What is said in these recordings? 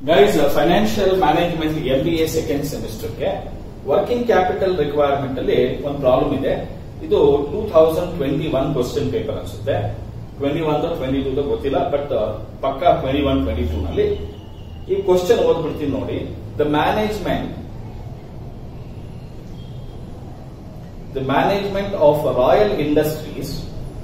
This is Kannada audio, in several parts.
Guys financial management M B A second ಸೆಮಿಸ್ಟರ್ಗೆ ವರ್ಕಿಂಗ್ ಕ್ಯಾಪಿಟಲ್ ರಿಕ್ವೈರ್ಮೆಂಟ್ ಅಲ್ಲಿ ಒಂದು ಪ್ರಾಬ್ಲಮ್ ಇದೆ ಇದು two thousand twenty one question paper ಅನ್ಸುತ್ತೆ ಟ್ವೆಂಟಿ ಒನ್ ಟ್ವೆಂಟಿ ಟೂ ಗೊತ್ತಿಲ್ಲ ಬಟ್ ಪಕ್ಕ ಟ್ವೆಂಟಿ ಒನ್ ಟ್ವೆಂಟಿ ಟೂ ನಲ್ಲಿ ಈ ಕ್ವಶನ್ ಓದ್ಬಿಡ್ತೀನಿ ನೋಡಿ the management the management of royal industries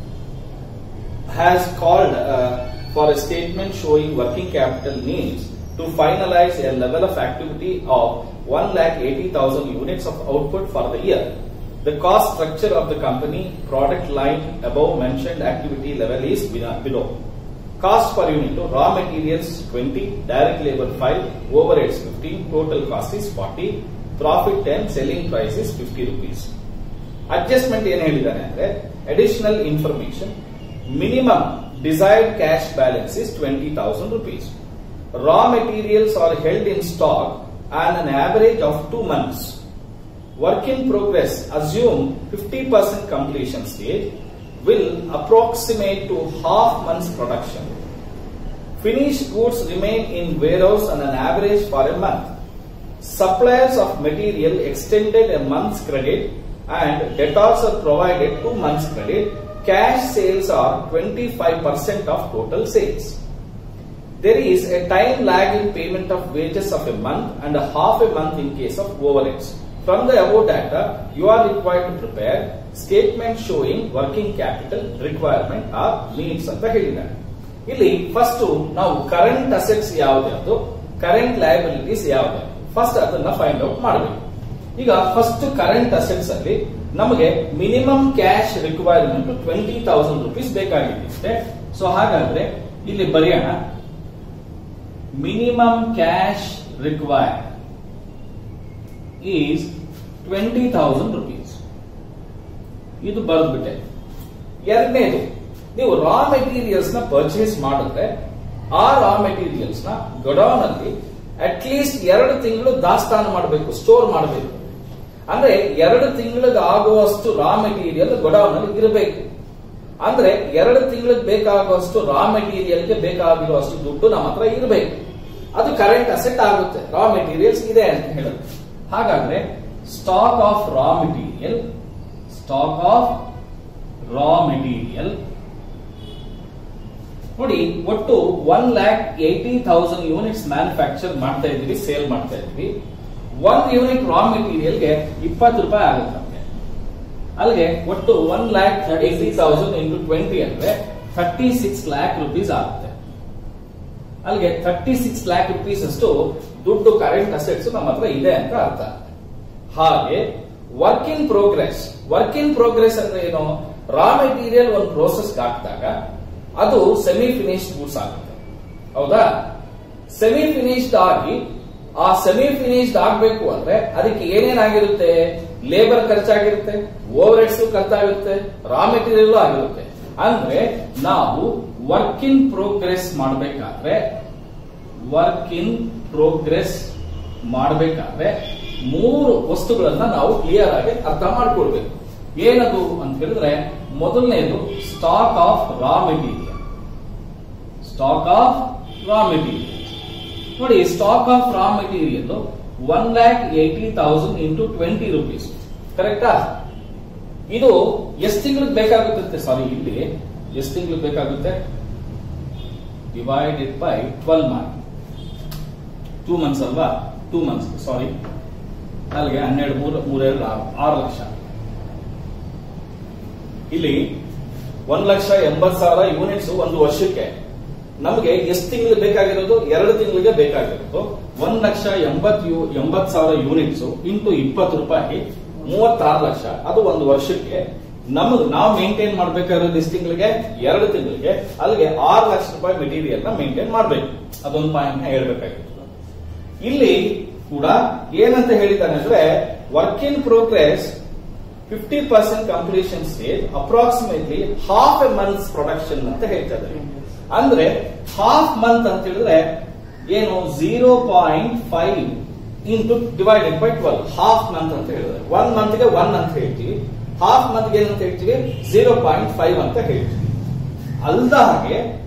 has called uh, for a statement showing working capital needs to finalize a level of activity of 1,80,000 units of output for the year. The cost structure of the company product line above mentioned activity level is below. Cost per unit, raw materials 20, direct labor 5, overheads 15, total cost is 40, profit 10, selling price is 50 rupees. Adjustment ಏನ್ ಹೇಳಿದ್ದಾನೆ ಅಂದ್ರೆ additional information minimum desired cash balance is twenty thousand rupees raw materials are held in stock and an average of two months. Work in progress assume 50% completion stage will approximate to half month's production. Finished goods remain in warehouse on an average for a month. Suppliers of material extended a month's credit and debtors are provided two months credit. Cash sales are 25% of total sales. There is a time lag in payment of wages of a month and a half a month in case of overheads. From the above data, you are required to prepare statement showing working capital requirement or needs ಅಂತ ಹೇಳಿದ್ದಾರೆ ಇಲ್ಲಿ ಫಸ್ಟ್ ನಾವು ಕರೆಂಟ್ ಅಸೆಟ್ಸ್ ಯಾವ್ದು ಕರೆಂಟ್ ಲಯಬಿಲಿಟೀಸ್ ಯಾವ್ದು ಫಸ್ಟ್ ಅದನ್ನ ಫೈಂಡ್ ಔಟ್ ಮಾಡಬೇಕು ಈಗ ಫಸ್ಟ್ ಕರೆಂಟ್ ಅಸೆಟ್ಸ್ ಅಲ್ಲಿ ನಮಗೆ minimum cash requirement twenty thousand rupees ಬೇಕಾಗಿತ್ತೆ ಸೊ ಹಾಗಾದ್ರೆ ಇಲ್ಲಿ ಬರೆಯೋಣ minimum cash required is 20,000 rupees. ಇದು ಬರೆದ್ಬಿಟ್ಟೆ ಎರಡನೇದು ನೀವು ರಾ ಮೆಟೀರಿಯಲ್ಸ್ ನ ಪರ್ಚೇಸ್ ಮಾಡಿದ್ರೆ ಆ ರಾ ಮೆಟೀರಿಯಲ್ಸ್ ನ ಗೊಡೌನ್ ಅಲ್ಲಿ ಅಟ್ ಲೀಸ್ಟ್ ಎರಡು ತಿಂಗಳು ದಾಸ್ತಾನ ಮಾಡಬೇಕು ಸ್ಟೋರ್ ಮಾಡಬೇಕು ಅಂದ್ರೆ ಎರಡು ತಿಂಗಳಿಗೆ ಆಗುವಷ್ಟು ರಾ ಮೆಟೀರಿಯಲ್ ಗೊಡೌನ್ ಅಲ್ಲಿ ಇರಬೇಕು ಅಂದ್ರೆ ಎರಡು ತಿಂಗಳಿಗೆ ಬೇಕಾಗುವಷ್ಟು ರಾ ಮೆಟೀರಿಯಲ್ಗೆ ಬೇಕಾಗಿರುವಷ್ಟು ದುಡ್ಡು ನಮ್ಮ ಹತ್ರ ಇರಬೇಕು ಅದು ಕರೆಂಟ್ ಅಸೆಟ್ ಆಗುತ್ತೆ ರಾ ಮೆಟೀರಿಯಲ್ಸ್ ಇದೆ ಅಂತ ಹೇಳುತ್ತೆ ಹಾಗಾದ್ರೆ stock of raw material stock of raw material ನೋಡಿ ಒಟ್ಟು one lakh eighty thousand units manufacture ಮಾಡ್ತಾ ಇದೀವಿ ಸೇಲ್ ಮಾಡ್ತಾ ಇದೀವಿ ಒಂದ್ ಯೂನಿಟ್ ರಾ ಮೆಟೀರಿಯಲ್ಗೆ ಇಪ್ಪತ್ತು ರೂಪಾಯಿ ಆಗುತ್ತೆ ನಮಗೆ ಅಲ್ಲಿಗೆ ಒಟ್ಟು one lakh eighty thousand into twenty ಅಂದ್ರೆ ಥರ್ಟಿ ಸಿಕ್ಸ್ ಲ್ಯಾಕ್ ರುಪೀಸ್ ಆಗುತ್ತೆ ಅಲ್ಲಿಗೆ ಥರ್ಟಿ ಸಿಕ್ಸ್ ಲ್ಯಾಕ್ ರುಪೀಸ್ ಅಷ್ಟು ದುಡ್ಡು ಕರೆಂಟ್ ಅಸೆಟ್ಸ್ ನಮ್ಮ ಹತ್ರ ಇದೆ ಅಂತ ಅರ್ಥ ಹಾಗೆ work in progress work in progress ಅಂದ್ರೆ ಏನು ರಾ ಮೆಟೀರಿಯಲ್ ಒಂದು ಪ್ರೋಸೆಸ್ ಹಾಕಿದಾಗ ಅದು ಸೆಮಿ ಫಿನಿಶ್ಡ್ ಗೂಡ್ಸ್ ಆಗುತ್ತೆ ಹೌದಾ ಸೆಮಿ ಫಿನಿಶ್ಡ್ ಆಗಿ ಆ ಸೆಮಿ ಫಿನಿಶ್ಡ್ ಆಗ್ಬೇಕು ಅಂದ್ರೆ ಅದಕ್ಕೆ ಏನೇನಾಗಿರುತ್ತೆ ಲೇಬರ್ ಖರ್ಚಾಗಿರುತ್ತೆ ಓವರ್ ಹೆಡ್ಸ್ ಖರ್ಚಾಗಿರುತ್ತೆ ರಾ ಮೆಟೀರಿಯಲ್ ಆಗಿರುತ್ತೆ ಅಂದ್ರೆ ನಾವು ವರ್ಕ್ ಇನ್ ಪ್ರೋಗ್ರೆಸ್ ಮಾಡಬೇಕಾದ್ರೆ ವರ್ಕ್ ಇನ್ ಪ್ರೋಗ್ರೆಸ್ ಮಾಡಬೇಕಾದ್ರೆ ಮೂರು ವಸ್ತುಗಳನ್ನ ನಾವು ಕ್ಲಿಯರ್ ಆಗಿ ಅರ್ಥ ಮಾಡ್ಕೊಳ್ಬೇಕು ಏನದು ಅಂತ ಹೇಳಿದ್ರೆ ಮೊದಲನೇದು stock of raw material stock of raw material ನೋಡಿ stock of raw material one lakh eighty thousand into twenty rupees ಕರೆಕ್ಟಾ ಇದು ಎಷ್ಟು ತಿಂಗಳಿಗೆ ಬೇಕಾಗುತ್ತೆ ಸಾರಿ ಇಲ್ಲಿ ಎಷ್ಟು ತಿಂಗಳಿಗೆ ಬೇಕಾಗುತ್ತೆ divided by twelve mark two months ಅಲ್ವಾ ಟೂ ಮಂತ್ಸ್ ಸಾರಿ ಅಲ್ಲಿಗೆ ಹನ್ನೆರಡು ಮೂರು ಮೂರೆರಡು ಆರು ಆರು ಲಕ್ಷ ಇಲ್ಲಿ ಒಂದ್ ಲಕ್ಷ ಎಂಬತ್ ಸಾವಿರ ಯೂನಿಟ್ಸ್ ಒಂದು ವರ್ಷಕ್ಕೆ ನಮಗೆ ಎಷ್ಟು ತಿಂಗಳಿಗೆ ಬೇಕಾಗಿರೋದು ಎರಡು ತಿಂಗಳಿಗೆ ಬೇಕಾಗಿರೋದು ಒಂದ್ ಲಕ್ಷ ಎಂಬತ್ ಯು ಎಂಬತ್ ಸಾವಿರ ಯೂನಿಟ್ಸ್ ಇಂಟು ಇಪ್ಪತ್ತು ರೂಪಾಯಿ ಮೂವತ್ತಾರು ಲಕ್ಷ ಅದು ಒಂದು ವರ್ಷಕ್ಕೆ ನಮಗ್ ನಾವು ಮೇಂಟೈನ್ ಮಾಡ್ಬೇಕಾಗಿರೋದು ಎಷ್ಟು ತಿಂಗಳಿಗೆ ಎರಡು ತಿಂಗಳಿಗೆ ಅಲ್ಲಿಗೆ ಆರು ಲಕ್ಷ ರೂಪಾಯಿ ಮೆಟೀರಿಯಲ್ ನ ಮೇಂಟೈನ್ ಮಾಡಬೇಕು ಅದೊಂದು ಪಾಯಿಂಟ್ ಹೇಳ್ಬೇಕಾಗಿತ್ತು ಇಲ್ಲಿ ಕೂಡ ಏನಂತ ಹೇಳಿದ್ದಾನೆ ಅಂದ್ರೆ work in progress fifty percent completion stage approximately half a months production ಅಂತ ಹೇಳ್ತಾ ಇದ್ದಾರೆ ಅಂದ್ರೆ ಹಾಫ್ ಮಂತ್ ಅಂತ ಹೇಳಿದ್ರೆ ಏನು zero point five into divided by twelve half month ಅಂತ ಹೇಳಿದ್ರೆ ಒನ್ ಮಂತ್ಗೆ ಒನ್ ಅಂತ ಹೇಳ್ತೀವಿ ಹಾಫ್ ಮಂತ್ಗೆ ಏನಂತ ಹೇಳ್ತೀವಿ ಝೀರೋ ಪಾಯಿಂಟ್ ಫೈವ್ ಅಂತ ಹೇಳ್ತೀವಿ ಅಲ್ದ ಹಾಗೆ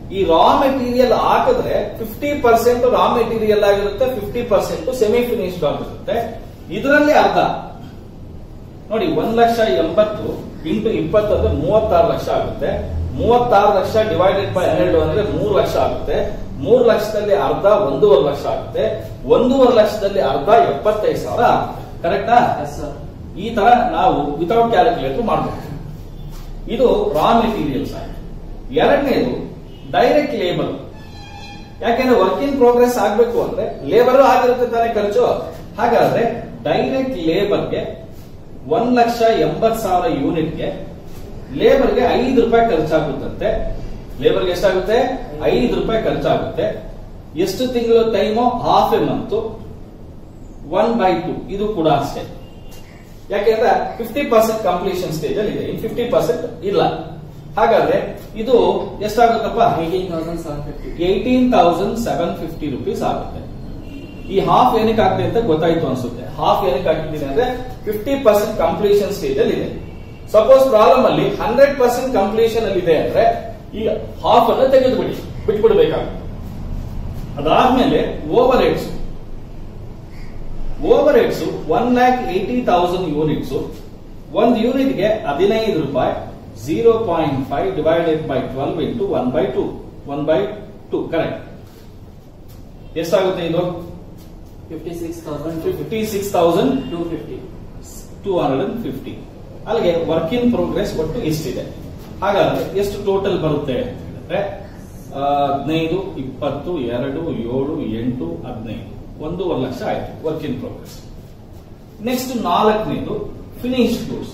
ಈ ರಾ ಮೆಟೀರಿಯಲ್ ಹಾಕಿದ್ರೆ ಫಿಫ್ಟಿ ಪರ್ಸೆಂಟ್ ರಾ ಮೆಟೀರಿಯಲ್ ಆಗಿರುತ್ತೆ ಫಿಫ್ಟಿ ಪರ್ಸೆಂಟ್ ಸೆಮಿ ಫಿನಿಶ್ಡ್ ಆಗಿರುತ್ತೆ ಇದರಲ್ಲಿ ಅರ್ಧ ನೋಡಿ ಒಂದ್ ಲಕ್ಷ ಎಂಬತ್ತು ಇಂಟು ಇಪ್ಪತ್ತು ಅಂದ್ರೆ ಮೂವತ್ತಾರು ಲಕ್ಷ ಆಗುತ್ತೆ ಮೂವತ್ತಾರು ಲಕ್ಷ ಡಿವೈಡೆಡ್ ಬೈ ಹನ್ನೆರಡು ಅಂದ್ರೆ ಮೂರು ಲಕ್ಷ ಆಗುತ್ತೆ ಮೂರು ಲಕ್ಷದಲ್ಲಿ ಅರ್ಧ ಒಂದೂವರೆ ಲಕ್ಷ ಆಗುತ್ತೆ ಒಂದೂವರೆ ಲಕ್ಷದಲ್ಲಿ ಅರ್ಧ ಎಪ್ಪತ್ತೈದು ಸಾವಿರ ಕರೆಕ್ಟಾ ಎಸ್ ಸರ್ ಈ ತರ ನಾವು ವಿತೌಟ್ ಕ್ಯಾಲ್ಕುಲೇಟರ್ ಮಾಡಬೇಕು ಇದು ರಾ ಮೆಟೀರಿಯಲ್ಸ್ ಆಯ್ತು ಎರಡನೇದು ಡೈರೆಕ್ಟ್ ಲೇಬರ್ ಯಾಕೆಂದ್ರೆ ವರ್ಕ್ ಇನ್ ಪ್ರೋಗ್ರೆಸ್ ಆಗ್ಬೇಕು ಅಂದ್ರೆ ಲೇಬರ್ ಆಗಿರುತ್ತೆ ತಾನೇ ಖರ್ಚು ಹಾಗಾದ್ರೆ ಡೈರೆಕ್ಟ್ ಲೇಬರ್ಗೆ ಒಂದ್ ಲಕ್ಷ ಎಂಬತ್ ಸಾವಿರ ಯೂನಿಟ್ಗೆ ಲೇಬರ್ಗೆ ಐದು ರೂಪಾಯಿ ಖರ್ಚಾಗುತ್ತಂತೆ ಲೇಬರ್ಗೆ ಎಷ್ಟಾಗುತ್ತೆ ಐದು ರೂಪಾಯಿ ಖರ್ಚಾಗುತ್ತೆ ಎಷ್ಟು ತಿಂಗಳು time half a month one by two ಇದು ಕೂಡ ಅಷ್ಟೇ ಯಾಕೆಂದ್ರೆ ಫಿಫ್ಟಿ ಪರ್ಸೆಂಟ್ ಕಂಪ್ಲೀಷನ್ ಸ್ಟೇಜ್ ಅಲ್ಲಿ ಇದೆ ಇನ್ ಫಿಫ್ಟಿ ಪರ್ಸೆಂಟ್ ಇಲ್ಲ ಹಾಗಾದ್ರೆ ಇದು ಎಷ್ಟಾಗುತ್ತಪ್ಪ eighteen thousand seven fifty eighteen thousand seven fifty rupees ಆಗುತ್ತೆ ಈ ಹಾಫ್ ಏನಕ್ಕೆ ಆಗ್ತದೆ ಅಂತ ಗೊತ್ತಾಯ್ತು ಅನ್ಸುತ್ತೆ ಹಾಫ್ ಏನಕ್ಕೆ ಹಾಕಿದ್ದೀನಿ ಅಂದ್ರೆ ಫಿಫ್ಟಿ ಪರ್ಸೆಂಟ್ ಕಂಪ್ಲೀಷನ್ ಸ್ಟೇಜ್ ಅಲ್ಲಿ ಇದೆ ಸಪೋಸ್ ಪ್ರಾಬ್ಲಮ್ ಅಲ್ಲಿ ಹಂಡ್ರೆಡ್ ಪರ್ಸೆಂಟ್ ಕಂಪ್ಲೀಷನ್ ಅಲ್ಲಿ ಇದೆ ಅಂದ್ರೆ ಈ ಹಾಫ್ ಅನ್ನ ತೆಗೆದುಬಿಡಿ ಬಿಟ್ಬಿಡ್ಬೇಕಾಗುತ್ತೆ ಅದಾದ್ಮೇಲೆ overheads overheads one lakh eighty thousand units ಒಂದು ಯೂನಿಟ್ಗೆ ಹದಿನೈದು ರೂಪಾಯಿ zero point five divided by twelve into one by two one by two correct ಎಷ್ಟಾಗುತ್ತೆ ಇದು fifty six thousand fifty six thousand two fifty two hundred and fifty ಅಲ್ಲಿಗೆ ವರ್ಕ್ ಇನ್ ಪ್ರೋಗ್ರೆಸ್ ಒಟ್ಟು ಎಷ್ಟಿದೆ ಹಾಗಾದ್ರೆ ಎಷ್ಟು ಟೋಟಲ್ ಬರುತ್ತೆ ಅಂತ ಹೇಳಿದ್ರೆ ಆ, ಹದಿನೈದು ಇಪ್ಪತ್ತು ಎರಡು ಏಳು ಎಂಟು ಹದಿನೈದು ಒಂದೂವರೆ ಲಕ್ಷ ಆಯ್ತು ವರ್ಕ್ ಇನ್ ಪ್ರೋಗ್ರೆಸ್ ನೆಕ್ಸ್ಟ್ ನಾಲ್ಕನೇದು ಫಿನಿಶ್ಡ್ ಗೂಡ್ಸ್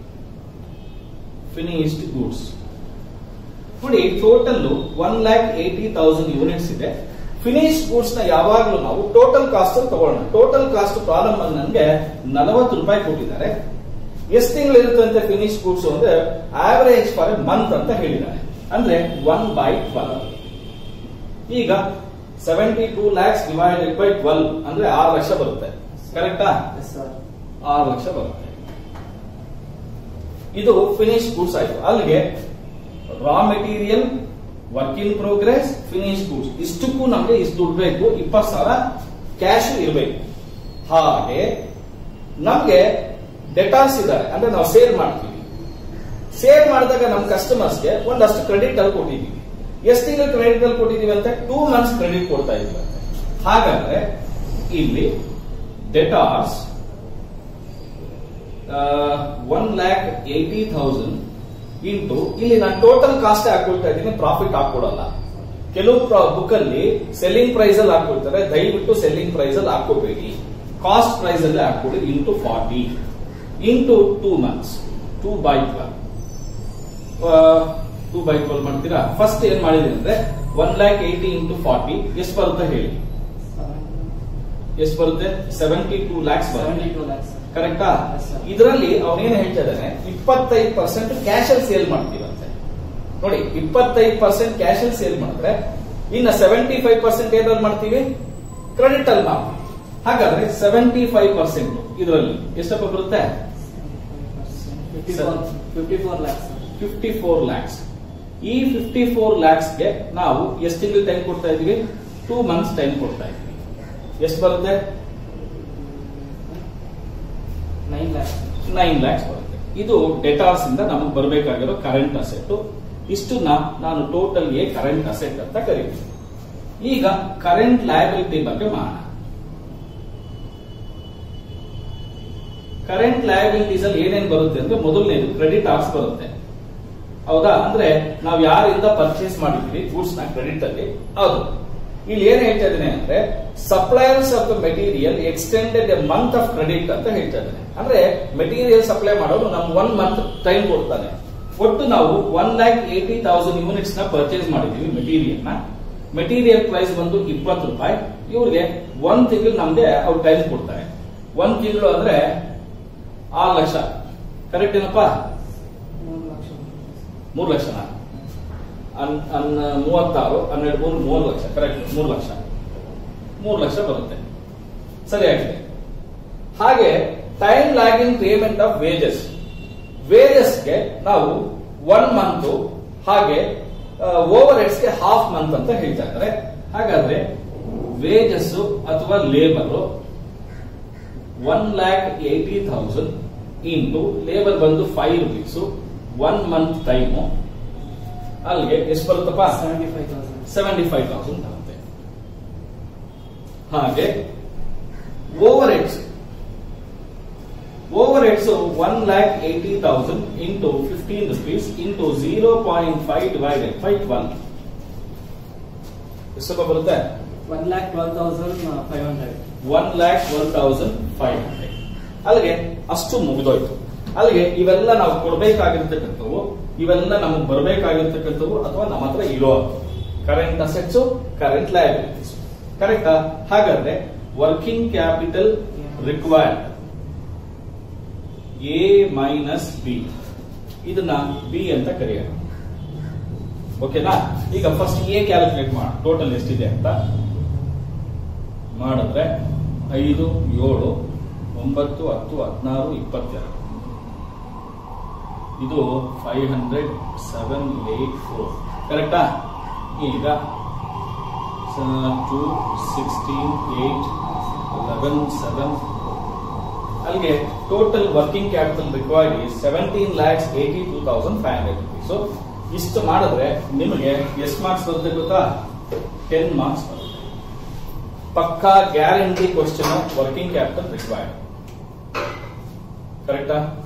ಫಿನಿಶ್ಡ್ ಗೂಡ್ಸ್ ನೋಡಿ total one lakh eighty thousand units ಇದೆ ಫಿನಿಶ್ ಗೂಡ್ಸ್ ನ ಯಾವಾಗಲೂ ನಾವು ಟೋಟಲ್ ಕಾಸ್ಟ್ ತಗೊಳ್ಳೋಣ ಟೋಟಲ್ ಕಾಸ್ಟ್ ಪ್ರಾಬ್ಲಮ್ ಅಲ್ಲಿ ನನಗೆ ನಲವತ್ತು ರೂಪಾಯಿ ಕೊಟ್ಟಿದ್ದಾರೆ ಎಷ್ಟು ತಿಂಗಳು ಇರುತ್ತಂತೆ ಫಿನಿಶ್ ಗೂಡ್ಸ್ ಅಂದ್ರೆ ಆವರೇಜ್ ಫಾರ್ ಎ ಮಂತ್ ಅಂತ ಹೇಳಿದ್ದಾರೆ ಅಂದ್ರೆ ಒನ್ ಬೈ ಟ್ವೆಲ್ ಈಗ seventy two lakhs divided by twelve ಅಂದ್ರೆ ಆರು ಲಕ್ಷ ಬರುತ್ತೆ ಕರೆಕ್ಟಾ ಎಸ್ ಸರ್ ಆರು ಲಕ್ಷ ಬರುತ್ತೆ ಇದು ಫಿನಿಶ್ ಗೂಡ್ಸ್ ಆಯ್ತು ಅಲ್ಲಿಗೆ raw material work in progress finish goods ಇಷ್ಟಕ್ಕೂ ನಮಗೆ ಇಷ್ಟು ದುಡ್ಡು ಬೇಕು ಇಪ್ಪತ್ತು ಸಾವಿರ ಕ್ಯಾಶ್ ಇರಬೇಕು ಹಾಗೆ ನಮ್ಗೆ ಡೆಟಾರ್ಸ್ ಇದ್ದಾರೆ ಅಂದ್ರೆ ನಾವು ಸೇಲ್ ಮಾಡ್ತೀವಿ ಸೇಲ್ ಮಾಡಿದಾಗ ನಮ್ಮ ಕಸ್ಟಮರ್ಸ್ಗೆ ಒಂದಷ್ಟು ಕ್ರೆಡಿಟ್ ಅಲ್ಲಿ ಕೊಟ್ಟಿದ್ದೀವಿ ಎಷ್ಟು ತಿಂಗಳು ಕ್ರೆಡಿಟ್ ಅಲ್ಲಿ ಕೊಟ್ಟಿದ್ದೀವಿ ಅಂತ ಟೂ ಮಂತ್ಸ್ ಕ್ರೆಡಿಟ್ ಕೊಡ್ತಾ ಇದ್ದೀವಿ ಹಾಗಾದ್ರೆ ಇಲ್ಲಿ debtors one lakh eighty thousand into ಇಲ್ಲಿ ನಾನು ಟೋಟಲ್ ಕಾಸ್ಟ್ ಹಾಕೊಳ್ತಾ ಇದ್ದೀನಿ ಪ್ರಾಫಿಟ್ ಹಾಕೊಡಲ್ಲ ಕೆಲವು ಬುಕ್ ಅಲ್ಲಿ ಸೆಲ್ಲಿಂಗ್ ಪ್ರೈಸ್ ಅಲ್ಲಿ ಹಾಕೊಳ್ತಾರೆ ದಯವಿಟ್ಟು ಸೆಲ್ಲಿಂಗ್ ಪ್ರೈಸ್ ಅಲ್ಲಿ ಹಾಕೋಬೇಡಿ ಕಾಸ್ಟ್ ಪ್ರೈಸ್ ಅಲ್ಲಿ ಹಾಕೊಳ್ಳಿ into forty into two months two by twelve two by twelve ಮಾಡ್ತೀರಾ ಫಸ್ಟ್ ಏನ್ ಮಾಡಿದೀನಿ ಅಂದ್ರೆ one lakh eighty into forty ಎಷ್ಟು ಬರುತ್ತೆ ಹೇಳಿ ಎಷ್ಟು ಬರುತ್ತೆ ಸೆವೆಂಟಿ ಟೂ ಲ್ಯಾಕ್ಸ್ ಬರುತ್ತೆ ಸೆವೆಂಟಿ ಟೂ ಲ್ಯಾಕ್ಸ್ ಕರೆಕ್ಟಾ Yes, sir. ಇದರಲ್ಲಿ ಅವನೇನ್ ಹೇಳ್ತಾ ಇದ್ದಾನೆ ಇಪ್ಪತ್ತೈದು ಪರ್ಸೆಂಟ್ ಕ್ಯಾಶ್ ಅಲ್ಲಿ ಸೇಲ್ ಮಾಡ್ತೀವಂತೆ ನೋಡಿ ಇಪ್ಪತ್ತೈದು ಪರ್ಸೆಂಟ್ ಕ್ಯಾಶ್ ಅಲ್ಲಿ ಸೇಲ್ ಮಾಡಿದ್ರೆ ಇನ್ನ ಸೆವೆಂಟಿ ಫೈವ್ ಪರ್ಸೆಂಟ್ ಏನಲ್ಲಿ ಮಾಡ್ತೀವಿ ಕ್ರೆಡಿಟ್ ಅಲ್ಲಿ ಮಾಡ್ತೀವಿ ಹಾಗಾದ್ರೆ ಸೆವೆಂಟಿ ಫೈವ್ ಪರ್ಸೆಂಟ್ ಇದರಲ್ಲಿ ಎಷ್ಟಪ್ಪ ಬರುತ್ತೆ fifty four fifty four lakhs fifty four lakhs ಈ ಫಿಫ್ಟಿ ಫೋರ್ ಲ್ಯಾಕ್ಸ್ಗೆ ನಾವು ಎಷ್ಟು ತಿಂಗಳು ಟೈಮ್ ಕೊಡ್ತಾ ಇದೀವಿ ಟೂ ಮಂತ್ಸ್ ಟೈಮ್ ಕೊಡ್ತಾ ಇದೀವಿ ಎಷ್ಟು ಬರುತ್ತೆ ನೈನ್ ಲ್ಯಾಕ್ಸ್ ನೈನ್ ಲ್ಯಾಕ್ಸ್ ಬರುತ್ತೆ ಇದು ಡೆಟಾರ್ಸ್ ಇಂದ ನಮಗೆ ಬರಬೇಕಾಗಿರೋ ಕರೆಂಟ್ ಅಸೆಟ್ ಇಷ್ಟನ್ನ ನಾನು ಟೋಟಲ್ ಎ ಕರೆಂಟ್ ಅಸೆಟ್ ಅಂತ ಕರಿತೀನಿ ಈಗ ಕರೆಂಟ್ ಲಯಬಿಲಿಟಿ ಬಗ್ಗೆ ಮಾಡೋಣ ಕರೆಂಟ್ ಲಯಬಿಲಿಟೀಸ್ ಅಲ್ಲಿ ಏನೇನ್ ಬರುತ್ತೆ ಅಂದ್ರೆ ಮೊದಲನೇದು ಕ್ರೆಡಿಟ್ ಆರ್ಸ್ ಬರುತ್ತೆ ಹೌದಾ ಅಂದ್ರೆ ನಾವು ಯಾರಿಂದ ಪರ್ಚೇಸ್ ಮಾಡಿದ್ವಿ ಗೂಡ್ಸ್ ನ ಕ್ರೆಡಿಟ್ ಅಲ್ಲಿ ಹೌದು ಇಲ್ಲಿ ಏನ್ ಹೇಳ್ತಾ ಇದ್ದೇನೆ ಅಂದ್ರೆ suppliers of the material extended a month of credit ಅಂತ ಹೇಳ್ತಾ ಇದ್ದೇನೆ ಅಂದ್ರೆ ಮೆಟೀರಿಯಲ್ ಸಪ್ಲೈ ಮಾಡೋರು ನಮ್ ಒನ್ ಮಂತ್ ಟೈಮ್ ಕೊಡ್ತಾನೆ ಒಟ್ಟು ನಾವು one lakh eighty thousand units ನ ಪರ್ಚೇಸ್ ಮಾಡಿದೀವಿ ಮೆಟೀರಿಯಲ್ ನ ಮೆಟೀರಿಯಲ್ ಪ್ರೈಸ್ ಬಂದು ಇಪ್ಪತ್ತು ರೂಪಾಯಿ ಇವ್ರಿಗೆ ಒಂದ್ ತಿಂಗಳು ನಮ್ಗೆ ಅವ್ರು ಟೈಮ್ ಕೊಡ್ತಾರೆ ಒಂದ್ ತಿಂಗಳು ಅಂದ್ರೆ ಆರು ಲಕ್ಷ ಕರೆಕ್ಟ್ ಏನಪ್ಪಾ ಮೂರು ಲಕ್ಷ ಮೂರು ಲಕ್ಷನ ಅನ್ ಅನ್ ಮೂವತ್ತಾರು ಹನ್ನೆರಡು ಮೂರು ಮೂರು ಲಕ್ಷ ಕರೆಕ್ಟ್ ಮೂರು ಲಕ್ಷ ಮೂರು ಲಕ್ಷ ಬರುತ್ತೆ ಸರಿಯಾಗಿದೆ ಹಾಗೆ time lagging payment of wages ವೇಜಸ್ಗೆ ನಾವು ಒನ್ ಮಂತ್ ಹಾಗೆ ಓವರ್ ಹೆಡ್ಸ್ಗೆ ಹಾಫ್ ಮಂತ್ ಅಂತ ಹೇಳ್ತಾ ಇದ್ದಾರೆ ಹಾಗಾದ್ರೆ ವೇಜಸ್ ಅಥವಾ labour one lakh eighty thousand into labour ಬಂದು five rupees one month time ಅಲ್ಲಿಗೆ ಎಷ್ಟು ಬರುತ್ತಪ್ಪ seventy five thousand seventy five thousand ಆಗುತ್ತೆ ಹಾಗೆ overheads overheads one lakh eighty thousand into fifteen rupees into zero point five divided by twelve ಎಷ್ಟು ಬರುತ್ತೆ one lac twelve thousand five hundred one lakh one thousand five hundred ಅಲ್ಲಿಗೆ ಅಷ್ಟು ಮುಗಿದೋಯ್ತು ಅಲ್ಲಿಗೆ ಇವೆಲ್ಲ ನಾವು ಕೊಡ್ಬೇಕಾಗಿರ್ತಕ್ಕಂಥವು ಇವೆಲ್ಲ ನಮಗೆ ಬರಬೇಕಾಗಿರ್ತಕ್ಕಂಥವು ಅಥವಾ ನಮ್ಮ ಹತ್ರ ಇರೋ ಕರೆಂಟ್ ಅಸೆಟ್ಸ್ ಕರೆಂಟ್ ಲಯಬಿಲಿಟೀಸ್ ಕರೆಕ್ಟಾ ಹಾಗಾದ್ರೆ working capital required A minus B ಇದನ್ನ ಬಿ ಅಂತ ಕರೆಯೋಣ ಓಕೆನಾ ಈಗ ಫಸ್ಟ್ ಎ ಕ್ಯಾಲ್ಕುಲೇಟ್ ಮಾಡ ಟೋಟಲ್ ಎಷ್ಟಿದೆ ಅಂತ ಮಾಡಿದ್ರೆ ಐದು ಏಳು ಒಂಬತ್ತು ಹತ್ತು ಹದಿನಾರು ಇಪ್ಪತ್ತೆರಡು ಇದು five hundred seven eight four ಕರೆಕ್ಟಾ ಈಗ two sixteen eight eleven seven ಅಲ್ಲಿಗೆ total working capital required is seventeen lakhs eighty two thousand five hundred rupees ಇಷ್ಟು ಮಾಡಿದ್ರೆ ನಿಮಗೆ ಎಷ್ಟು ಮಾರ್ಕ್ಸ್ ಬರುತ್ತೆ ಗೊತ್ತಾ ಟೆನ್ ಮಾರ್ಕ್ಸ್ ಬರುತ್ತೆ ಪಕ್ಕಾ guarantee question working capital required ಕರೆಕ್ಟಾ